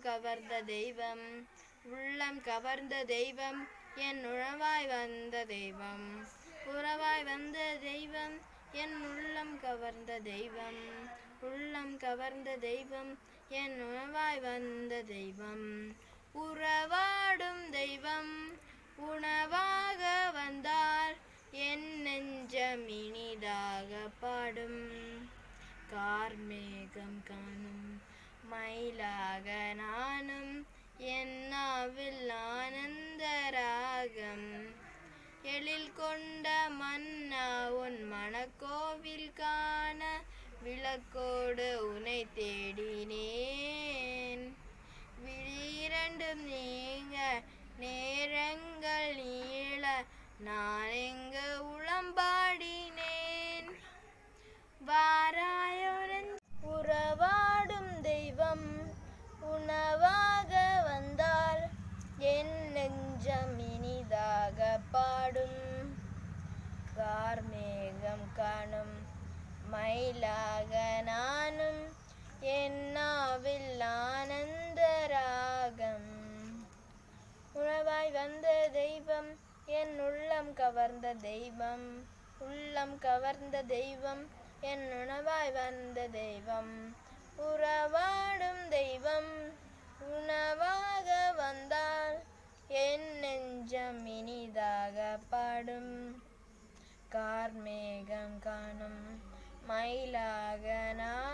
கவர்ந்த தெய்வம் உள்ளம் கவர்ந்த தெய்வம் என் உறவாய் வந்த தெய்வம் உறவாய் வந்த தெய்வம் என் உள்ளம் கவர்ந்த தெய்வம் உள்ளம் கவர்ந்த தெய்வம் என் உறவாய் வந்த தெய்வம் உறவாடும் தெய்வம் உணவாக வந்தால் என் நெஞ்சம் இனிதாக பாடும் கார்மேகம் காணும் மயிலாக நானும் என்னாவில் ஆனந்த ராகம் எழில் கொண்ட மன்னா உன் மணக்கோவில் காண விளக்கோடு உனை தேடினேன் விழிரண்டும் நீங்க நேரங்கள் நீள நான் எங்கு உளம்பாடினேன் வாராயுடன் உறவாடும் தெய்வம் உணவாக வந்தால் என் நெஞ்சம் இனிதாக பாடும் கார்மேகம் காணும் மயிலாக நானும் என்னாவில் ஆனந்த ராகம் உணவாய் வந்த தெய்வம் என் உள்ளம் கவர்ந்த தெய்வம் உள்ளம் கவர்ந்த தெய்வம் என் உணவாய் வந்த தெய்வம் உறவாடும் தெய்வம் உணவாக வந்தால் என் நெஞ்சம் இனிதாக பாடும் கார்மேகம் காணும் மயிலாக நான்